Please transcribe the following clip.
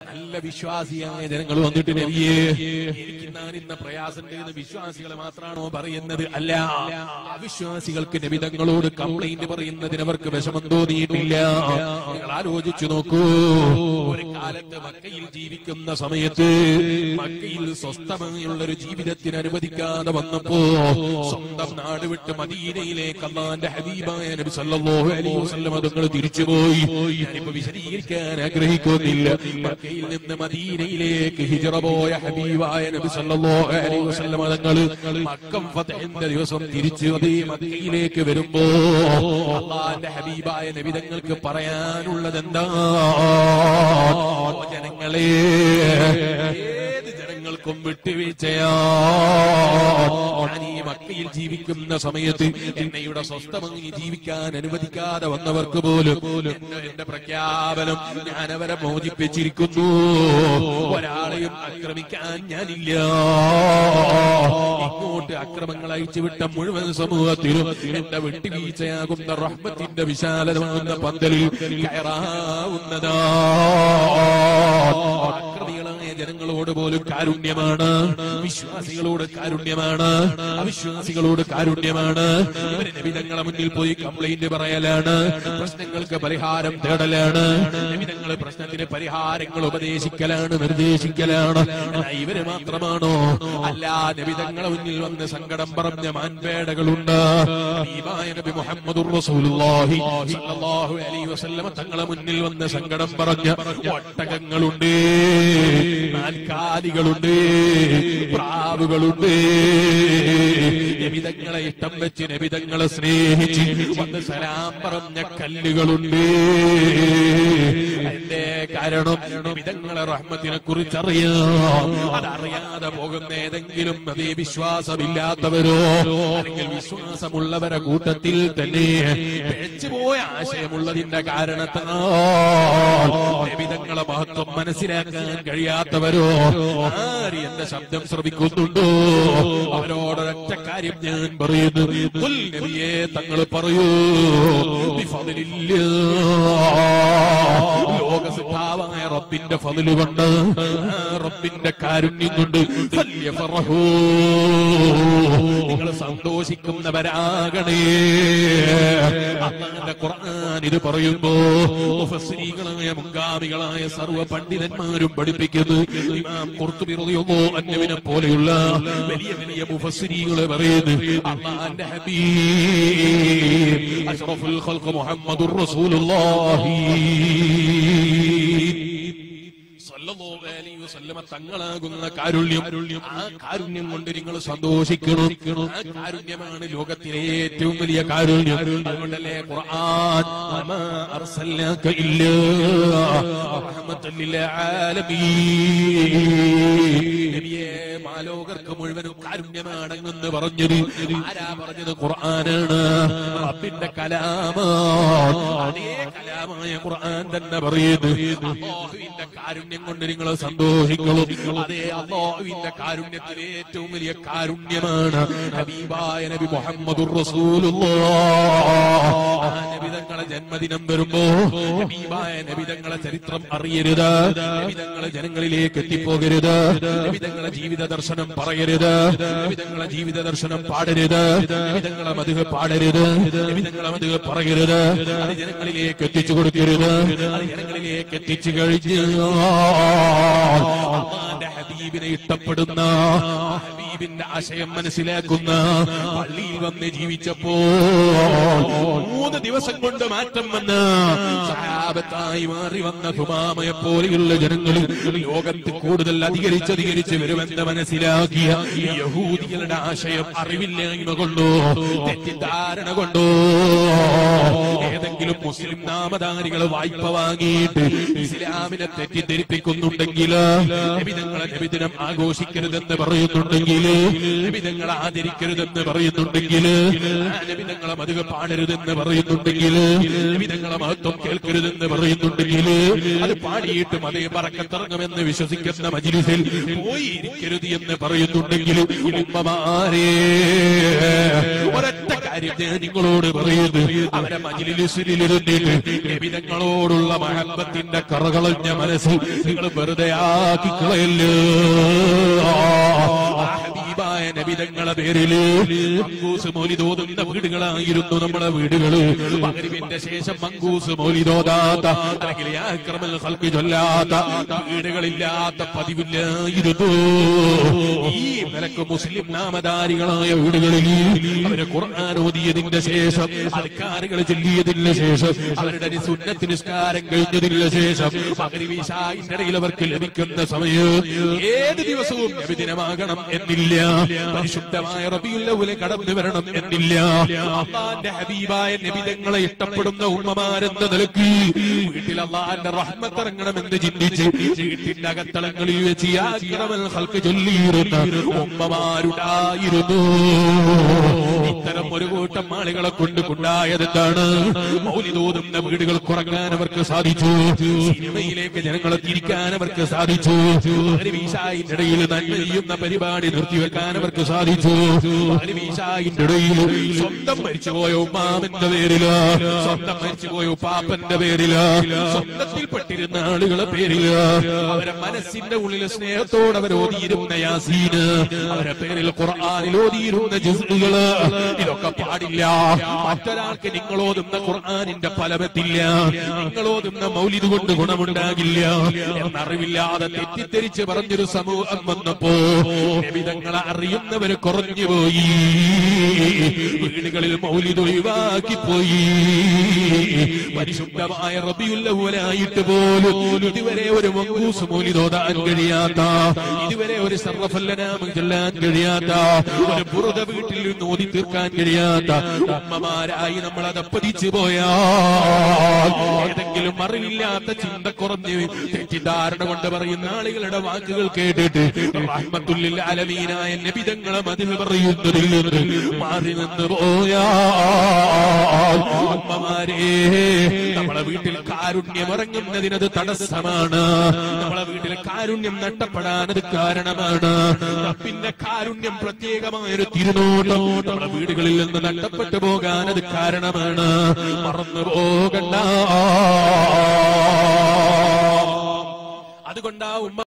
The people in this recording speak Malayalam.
നല്ല വിശ്വാസിയായ ജനങ്ങൾ വന്നിട്ട് നബിയേ എനിക്ക് ഞാൻ ഇന്ന പ്രയാസമുണ്ട് എന്ന് വിശ്വാസികളെ മാത്രമാണോ പറയുന്നത് അല്ല അവിശ്വാസികൾക്ക് നബിതങ്ങളോട് കംപ്ലൈന്റ് പറയുന്നതിന് അവർക്ക് വിഷമം തോന്നിയിട്ടില്ല നിങ്ങൾ ആലോചിച്ചു നോക്കൂ ഒരു കാലത്ത് മക്കയിൽ ജീവിക്കുന്ന സമയത്ത് മക്കയിൽ സ്വസ്ഥമായുള്ള ഒരു ജീവിതത്തിന് അനുവദിക്കാതെ വന്നപ്പോ സ്വന്തം നാട് വിട്ട് മദീനയിലേക്ക് അള്ളാന്റെ ഹബീബായ നബി സല്ലല്ലാഹു അലൈഹി വസല്ലം അതുങ്ങൾ തിരിച്ചുപോയി ഞാനിപ്പോ വിശദീകരിക്കാൻ ആഗ്രഹിക്കുന്നില്ല മക്കയിൽ നിന്ന് മദീനയിലേക്ക് ഹിജറ പോയ ഹബീബായ നബി സല്ലല്ലാഹു അലൈഹി വസല്ലം അതുങ്ങൾ മക്കം ഫതഹിന്റെ ദിവസം തിരിച്ചു അതേ മക്കയിലേക്ക് വരുമ്പോ അള്ളാന്റെ ഹബീബായ നബി തങ്ങൾക്ക് പറയാനുള്ളത് എന്താ ജനങ്ങളെ ഏത് ജനങ്ങൾക്കും വിട്ടുവീഴ്ചയാ ഞാൻ ഈ മക്കയിൽ ജീവിക്കുന്ന സമയത്ത് എന്നയുടെ സ്വസ്ഥമങ്ങി ജീവിക്കാൻ അനുവദിക്കാതെ വന്നവർക്ക് പോലും എന്റെ- എന്റെ പ്രഖ്യാപനം ഞാൻ അവരെ മോചിപ്പിച്ചിരിക്കുന്നു ഒരാളെയും ആക്രമിക്കാൻ ഞാനില്ല ഇങ്ങോട്ട് അക്രമങ്ങൾ അയച്ചുവിട്ട മുഴുവൻ സമൂഹത്തിലും എന്റെ വിട്ടുവീഴ്ചയാകുന്ന റഹ്മത്തിന്റെ വിശാലമാകുന്ന പന്തലിൽ കയറാവുന്നതാ അക്രമികളായ ജനങ്ങളോട് പോലും കാരുണ്യമാണ് വിശ്വാസികളോട് കാരുണ്യമാണ് അവിശ്വാസികളോട് കാരുണ്യമാണ് ഇവര് നബിതങ്ങളെ മുന്നിൽ പോയി കംപ്ലൈന്റ് പറയലാണ് പ്രശ്നങ്ങൾക്ക് പരിഹാരം തേടലാണ് നബിതങ്ങളെ പ്രശ്നത്തിന് പരിഹാരങ്ങൾ ഉപദേശിക്കലാണ് നിർദ്ദേശിക്കലാണ് എന്നാ ഇവര് മാത്രമാണോ അല്ല നബിതങ്ങളെ മുന്നിൽ വന്ന് സങ്കടം പറഞ്ഞ മാൻപേടകളുണ്ട് ഹബീബായ നബി മുഹമ്മദുർ റസൂലുള്ളാഹി സ്വല്ലല്ലാഹു അലൈഹി വസല്ലമ തങ്ങളെ മുന്നിൽ വന്ന് സങ്കടം പറഞ്ഞ ഒട്ടകങ്ങളുണ്ട് നാൽക്കാലികളുണ്ട് പ്രാവുകളുണ്ട് നബിതങ്ങളെ ഇഷ്ടം വെച്ച് നബിതങ്ങളെ സ്നേഹിച്ച് വന്ന് സലാം പറഞ്ഞ കല്ലുകളുണ്ട് എന്റെ കാരണം നബിതങ്ങളെ റഹ്മത്തിനെ കുറിച്ച് അറിയാം അതറിയാതെ പോകുന്ന ഏതെങ്കിലും അതേ വിശ്വാസമില്ലാത്തവരോ അല്ലെങ്കിൽ വിശ്വാസമുള്ളവരെ കൂട്ടത്തിൽ തന്നെ പിഴച്ചുപോയ ആശയമുള്ളതിന്റെ കാരണത്താൽ നബിതങ്ങളെ മഹത്വം മനസ്സിലാക്കാൻ കഴിയാത്തവരോ ആര് എന്റെ ശബ്ദം ശ്രമിക്കുന്നുണ്ടോ അവരോടൊരൊറ്റ കാര്യം ഞാൻ പറയുന്നു "ഖുൽ നബിയേ തങ്ങൾ പറയൂ ബിഫദ്ലില്ലാ. ലോകസിദ്ധാവായ റബ്ബിന്റെ ഫതില് കൊണ്ട് ആ റബ്ബിന്റെ കാരുണ്യം കൊണ്ട് ഫല്യഫറഹൂ. നിങ്ങൾ സന്തോഷിക്കുന്നവരാകണേ അള്ളാന്റെ ഖുർആൻ ഇത് പറയുമ്പോ മുഫസ്സിരീകളായ മുൻഗാമികളായ സർവ്വ പണ്ഡിതന്മാരും പഠിപ്പിക്കുന്നു ഇമാം ഖുർത്തുബി റളിയല്ലാഹു അൻഹുവിനെ പോലെയുള്ള വലിയ വലിയ മുഫസ്സിരീകളെ പറയുന്നു അള്ളാന്റെ ഹബീബ് അഷ്റഫുൽ ഖൽഖ് മുഹമ്മദുർ റസൂലുള്ളാഹി സല്ലല്ലാഹു അലൈഹി വസല്ലമ തങ്ങളാകുന്ന കാരുണ്യം ആ കാരുണ്യം കൊണ്ട് നിങ്ങൾ സന്തോഷിക്കണം ആ കാരുണ്യമാണ് ലോകത്തിലെ ഏറ്റവും വലിയ കാരുണ്യം അതുകൊണ്ടല്ലേ ഖുർആൻ വമാ അർസൽനാക ഇല്ലാ റഹ്മത്തൻ ലിൽ ആലമീൻ നബിയേ മാലോകർക്ക് മുഴുവനും കാരുണ്യമാണെന്ന് പറഞ്ഞത് ആരാ പറഞ്ഞത് ഖുർആനാണ് റബ്ബിന്റെ കലാമാണ് അതേ കലാമായ ഖുർആൻ തന്നെ പറയുന്നു അല്ലാഹുവിന്റെ കാരുണ്യം കൊണ്ട് നിങ്ങൾ സന്തോഷിക്കണം അതേ അള്ളാഹുവിന്റെ കാരുണ്യത്തിൽ ഏറ്റവും വലിയ കാരുണ്യമാണ് ഹബീബായ നബി മുഹമ്മദുർ റസൂലുള്ളാഹ് ആ നബിതങ്ങളെ ജന്മദിനം വരുമ്പോ ഹബീബായ നബിതങ്ങളെ ചരിത്രം അറിയരുത് നബിതങ്ങളെ ജനങ്ങളിലേക്ക് എത്തിപ്പോകരുത് നബിതങ്ങളെ ജീവിത ദർശനം പറയരുത് നബിതങ്ങളെ ജീവിത ദർശനം പാടരുത് നബിതങ്ങളെ മധുക പാടരുത് നബിതങ്ങളെ മധുക പറയരുത് അത് ജനങ്ങളിലേക്ക് എത്തിച്ചു കൊടുക്കരുത് അത് ജനങ്ങളിലേക്ക് എത്തിച്ചു കഴിഞ്ഞ് അള്ളാന്റെ ഹബീബിനെ ഇഷ്ടപ്പെടുന്ന ഹബീബിന്റെ ആശയം മനസ്സിലാക്കുന്ന പള്ളിയിൽ വന്ന് ജീവിച്ചപ്പോ മൂന്ന് ദിവസം കൊണ്ട് മാറ്റം വന്ന് സഹാബത്തായി മാറി വന്ന ഹുമാമയെ പോലെയുള്ള ജനങ്ങൾ ലോകത്ത് കൂടുതൽ അധികരിച്ച് അധികരിച്ച് വരുമെന്ന് മനസ്സിലാക്കിയ ഈ യഹൂദികളുടെ ആശയം അറിവില്ലായ്മ കൊണ്ടോ തെറ്റിദ്ധാരണ കൊണ്ടോ ഏതെങ്കിലും മുസ്ലിം നാമധാരികൾ വായ്പ വാങ്ങിയിട്ട് ഇസ്ലാമിനെ തെറ്റിദ്ധരിപ്പിക്കുന്നുണ്ടെങ്കിൽ നബിതങ്ങളെ നബിദിനം ആഘോഷിക്കരുതെന്ന് പറയുന്നുണ്ടെങ്കിൽ നബിതങ്ങളെ ആദരിക്കരുതെന്ന് പറയുന്നുണ്ടെങ്കിൽ നബിതങ്ങളെ മതുക പാടരുതെന്ന് പറയുന്നുണ്ടെങ്കിൽ നബിതങ്ങളെ മഹത്വം കേൾക്കരുതെന്ന് പറയുന്നുണ്ടെങ്കിൽ അത് പാടിയിട്ടും അതേ പറക്കത്തിറങ്ങുമെന്ന് വിശ്വസിക്കുന്ന മജിലിസിൽ പോയി ഇരിക്കരുത് എന്ന് പറയുന്നുണ്ടെങ്കിൽ ഉമ്മമാരെ ഒരൊറ്റ കാര്യം കാര്യം ഞാൻ നിങ്ങളോട് പറയുന്നു അവരെ മജിലിസിലിരുന്നിട്ട് നബിതങ്ങളോടുള്ള മഹബത്തിന്റെ കറകളഞ്ഞ മനസ്സ് നിങ്ങൾ വെറുതെ ആക്കി കളയല്ലോ ആ ഹബീബായ നബിതങ്ങളെ പേരില് മങ്കൂസ് മൗലിതോതുന്ന വീടുകളായിരുന്നു നമ്മുടെ വീടുകള് മകരിവിന്റെ ശേഷം മങ്കൂസ് മൗലിതോതാത്ത അല്ലെങ്കിൽ അക്രമൽ ഹൽക്ക് ചൊല്ലാത്ത വീടുകളില്ലാത്ത പതിവില്ലായിരുന്നു ഈ നിലക്ക് മുസ്ലിം നാമധാരികളായ വീടുകളിൽ അവര് ഖുർആൻ ഓതിയതിന്റെ ശേഷം അധികാരികൾ ചൊല്ലിയതിന് ശേഷം അവരുടെ ഒരു സുന്നത്ത് നിസ്കാരം കഴിഞ്ഞതിന് ശേഷം മകരിവിശായിന്റെ ഇടയിൽ അവർക്ക് ലഭിക്കുന്ന സമയം ഏത് ദിവസവും നബിദിനമാകണം എന്നില്ല പരിശുദ്ധമായ റബിയുല്ലവലെ കടന്നു വരണം എന്നില്ല അള്ളാന്റെ ഹബീബായ നബിതങ്ങളെ ഇഷ്ടപ്പെടുന്ന ഉമ്മമാരെന്ന നിലക്ക് വീട്ടിൽ അള്ളാന്റെ റഹ്മത്തിറങ്ങണമെന്ന് ചിന്തിച്ച് വീട്ടിന്റെ അകത്തളങ്ങളിൽ വെച്ച് യാഗ്രമൽ ഹൽക്ക് ചൊല്ലിയിരുന്ന ഉമ്മമാരുണ്ടായിരുന്നു ഇത്തരം ഒരു കൂട്ടം ആളുകളെ കൊണ്ട് കൊണ്ടായത് എന്താണ് മൗലിതോതുന്ന വീടുകൾ കുറങ്ങാൻ അവർക്ക് സാധിച്ചു സിനിമയിലേക്ക് ജനങ്ങളെ തിരിക്കാൻ അവർക്ക് സാധിച്ചു അരുവീശായിന്റെ ഇടയിൽ നന്മ ചെയ്യുന്ന പരിപാടി നിർത്തിവെക്കാൻ അവർക്ക് സാധിച്ചു അരുവീശായിന്റെ ഇടയിൽ സ്വന്തം മരിച്ചുപോയ ഉമ്മാമന്റെ പേരില് സ്വന്തം മരിച്ചുപോയ ഉപ്പാപ്പന്റെ പേരില് സ്വന്തത്തിൽ പെട്ടിരുന്ന ആളുകളെ പേരില് അവരെ മനസ്സിന്റെ ഉള്ളിൽ സ്നേഹത്തോടെ അവർ ഓതിയിരുന്ന യാസീന് അവരെ പേരിൽ ഖുർആാനിൽ ഓതിയിരുന്ന ജുസുകള് ഇതൊക്കെ പാടില്ല മറ്റൊരാൾക്ക് നിങ്ങൾ ഓതുന്ന ഖുർആാനിന്റെ ഫലമെത്തില്ല നിങ്ങൾ ഓതുന്ന മൗലിദ് കൊണ്ട് ഗുണമുണ്ടാകില്ല എന്നറിവില്ലാതെ തെറ്റിദ്ധരിച്ച് പറഞ്ഞൊരു സമൂഹം വന്നപ്പോ വിധങ്ങളെ അറിയുന്നവര് കുറഞ്ഞുപോയി വീടുകളിൽ മൗലിദ് ഒഴിവാക്കി പോയി പരിശുദ്ധമായ റബിയുള്ളവനായിട്ട് പോലും ഇതുവരെ ഒരു മങ്കൂസ് മൗലിദോതാൻ കഴിയാത്ത ഇതുവരെ ഒരു സർവഫല്ലനാമം ചൊല്ലാൻ കഴിയാത്ത ഒരു ബുറുത വീട്ടിൽ നിന്ന് ഓതി തീർക്കാൻ കഴിയാത്ത ഉമ്മമാരായി നമ്മൾ അതപ്പതിച്ചു പോയാൽ ഏതെങ്കിലും അറിവില്ലാത്ത ചിന്ത കുറഞ്ഞ് തെറ്റിദ്ധാരണ കൊണ്ട് പറയുന്ന ആളുകളുടെ വാക്കുകൾ കേട്ടിട്ട് റഹ്മത്തുല്ലിൽ അലമീനായ നബിതങ്ങളെ മതിൽ പറയുന്നതിൽ നിന്ന് മാറി നിന്ന് പോയാൽ ഉമ്മമാരേ നമ്മളെ വീട്ടിൽ കാരുണ്യം ഇറങ്ങുന്നതിനത് തടസ്സമാണ് നമ്മളെ വീട്ടിൽ കാരുണ്യം നഷ്ടപ്പെടാൻ അത് കാരണമാണ് പിന്നെ കാരുണ്യം പ്രത്യേകമായ ഒരു തിരുനോട്ടം നമ്മുടെ വീടുകളിൽ നിന്ന് നഷ്ടപ്പെട്ടു പോകാൻ അത് കാരണമാണ് മറന്നു പോകണ്ട അതുകൊണ്ട് ആ ഉമ്മ